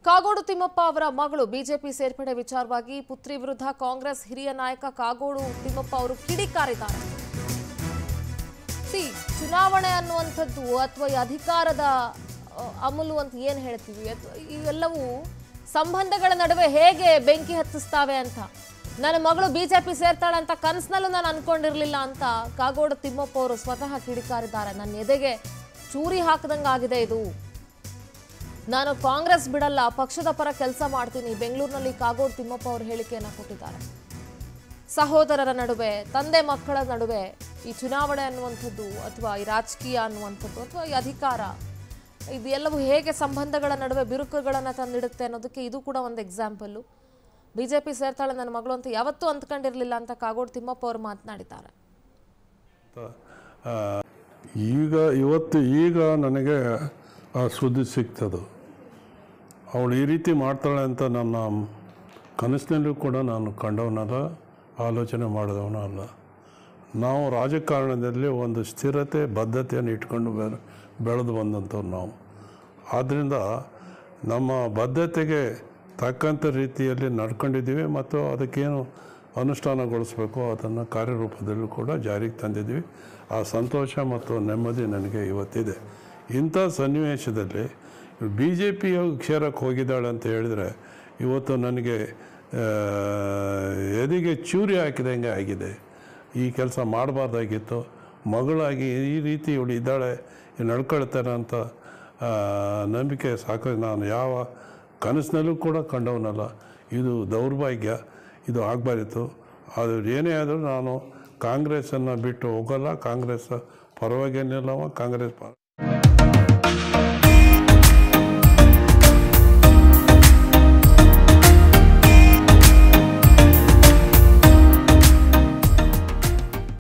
ಕಾಗೋಡು ತಿಮ್ಮಪ್ಪ ಅವರ ಮಗಳು ಬಿಜೆಪಿ ಸೇರ್ಪಡೆ ವಿಚಾರವಾಗಿ ಪುತ್ರಿ ವಿರುದ್ಧ ಕಾಂಗ್ರೆಸ್ ಹಿರಿಯ ನಾಯಕ ಕಾಗೋಡು ತಿಮ್ಮಪ್ಪ ಅವರು ಕಿಡಿಕಾರಿದ್ದಾರೆ ಸಿ ಚುನಾವಣೆ ಅನ್ನುವಂಥದ್ದು ಅಥವಾ ಈ ಅಧಿಕಾರದ ಅ, ಅಮಲು ಅಂತ ಏನು ಹೇಳ್ತೀವಿ ಅಥವಾ ಇವೆಲ್ಲವೂ ಸಂಬಂಧಗಳ ನಡುವೆ ಹೇಗೆ ಬೆಂಕಿ ಹತ್ತಿಸ್ತಾವೆ ಅಂತ ನನ್ನ ಮಗಳು ಬಿಜೆಪಿ ಸೇರ್ತಾಳೆ ಅಂತ ಕನಸಿನಲ್ಲೂ ನಾನು ಅನ್ಕೊಂಡಿರ್ಲಿಲ್ಲ ಅಂತ ಕಾಗೋಡು ತಿಮ್ಮಪ್ಪ ಅವರು ಸ್ವತಃ ಕಿಡಿಕಾರಿದ್ದಾರೆ ನನ್ನ ಎದೆಗೆ ಚೂರಿ ಹಾಕದಂಗಾಗಿದೆ ಇದು ನಾನು ಕಾಂಗ್ರೆಸ್ ಬಿಡಲ್ಲ ಪಕ್ಷದ ಪರ ಕೆಲಸ ಮಾಡ್ತೀನಿ ಬೆಂಗಳೂರಿನಲ್ಲಿ ಕಾಗೋಡು ತಿಮ್ಮಪ್ಪ ಅವರು ಹೇಳಿಕೆಯನ್ನು ಕೊಟ್ಟಿದ್ದಾರೆ ಸಹೋದರರ ನಡುವೆ ತಂದೆ ಮಕ್ಕಳ ನಡುವೆ ಈ ಚುನಾವಣೆ ಅನ್ನುವಂಥದ್ದು ಅಥವಾ ಈ ರಾಜಕೀಯ ಅನ್ನುವಂಥದ್ದು ಅಥವಾ ಈ ಅಧಿಕಾರ ಇದು ಎಲ್ಲವೂ ಹೇಗೆ ಸಂಬಂಧಗಳ ನಡುವೆ ಬಿರುಕುಗಳನ್ನು ತಂದಿಡುತ್ತೆ ಅನ್ನೋದಕ್ಕೆ ಇದು ಕೂಡ ಒಂದು ಎಕ್ಸಾಂಪಲ್ಲು ಬಿ ಜೆ ಪಿ ಸೇರ್ತಾಳೆ ನನ್ನ ಮಗಳು ಅಂತ ಯಾವತ್ತೂ ಅಂದ್ಕೊಂಡಿರಲಿಲ್ಲ ಅಂತ ಕಾಗೋಡು ತಿಮ್ಮಪ್ಪ ಅವರು ಮಾತನಾಡಿದ್ದಾರೆ ಆ, ಈಗ ಇವತ್ತು ಈಗ ನನಗೆ ಆ ಸುದ್ದಿ ಸಿಗ್ತದೆ ಅವಳು ಈ ರೀತಿ ಮಾಡ್ತಾಳೆ ಅಂತ ನನ್ನ ಕನಸಿನಲ್ಲೂ ಕೂಡ ನಾನು ಕಂಡವನಲ್ಲ ಆಲೋಚನೆ ಮಾಡಿದವನು ಅಲ್ಲ ನಾವು ರಾಜಕಾರಣದಲ್ಲಿ ಒಂದು ಸ್ಥಿರತೆ ಬದ್ಧತೆಯನ್ನು ಇಟ್ಕೊಂಡು ಬೆ ಬೆಳೆದು ಬಂದಂಥವ್ರು ನಾವು ಆದ್ದರಿಂದ ನಮ್ಮ ಬದ್ಧತೆಗೆ ತಕ್ಕಂಥ ರೀತಿಯಲ್ಲಿ ನಡ್ಕೊಂಡಿದ್ದೀವಿ ಮತ್ತು ಅದಕ್ಕೇನು ಅನುಷ್ಠಾನಗೊಳಿಸಬೇಕು ಅದನ್ನು ಕಾರ್ಯರೂಪದಲ್ಲೂ ಕೂಡ ಜಾರಿಗೆ ತಂದಿದ್ದೀವಿ ಆ ಸಂತೋಷ ಮತ್ತು ನೆಮ್ಮದಿ ನನಗೆ ಇವತ್ತಿದೆ ಇಂಥ ಸನ್ನಿವೇಶದಲ್ಲಿ ಬಿ ಜೆ ಪಿ ಕ್ಷೇರಕ್ಕೆ ಹೋಗಿದ್ದಾಳೆ ಅಂತ ಹೇಳಿದರೆ ಇವತ್ತು ನನಗೆ ಆ, ಎದೆಗೆ ಚೂರಿ ಹಾಕಿದಂಗೆ ಆಗಿದೆ ಈ ಕೆಲಸ ಮಾಡಬಾರ್ದಾಗಿತ್ತು ಮಗಳಾಗಿ ಈ ರೀತಿ ಇವಳು ಇದ್ದಾಳೆ ನಡ್ಕೊಳ್ತಾನೆ ಅಂತ ಆ, ನಂಬಿಕೆ ಸಾಕು ನಾನು ಯಾವ ಕನಸಿನಲ್ಲೂ ಕೂಡ ಕಂಡವನಲ್ಲ ಇದು ದೌರ್ಭಾಗ್ಯ ಇದು ಆಗಬಾರಿತ್ತು ಅದು ಏನೇ ಆದರೂ ನಾನು ಕಾಂಗ್ರೆಸ್ಸನ್ನು ಬಿಟ್ಟು ಹೋಗಲ್ಲ ಕಾಂಗ್ರೆಸ್ ಪರವಾಗಿ ನಿಲ್ಲವ ಕಾಂಗ್ರೆಸ್ ಪರ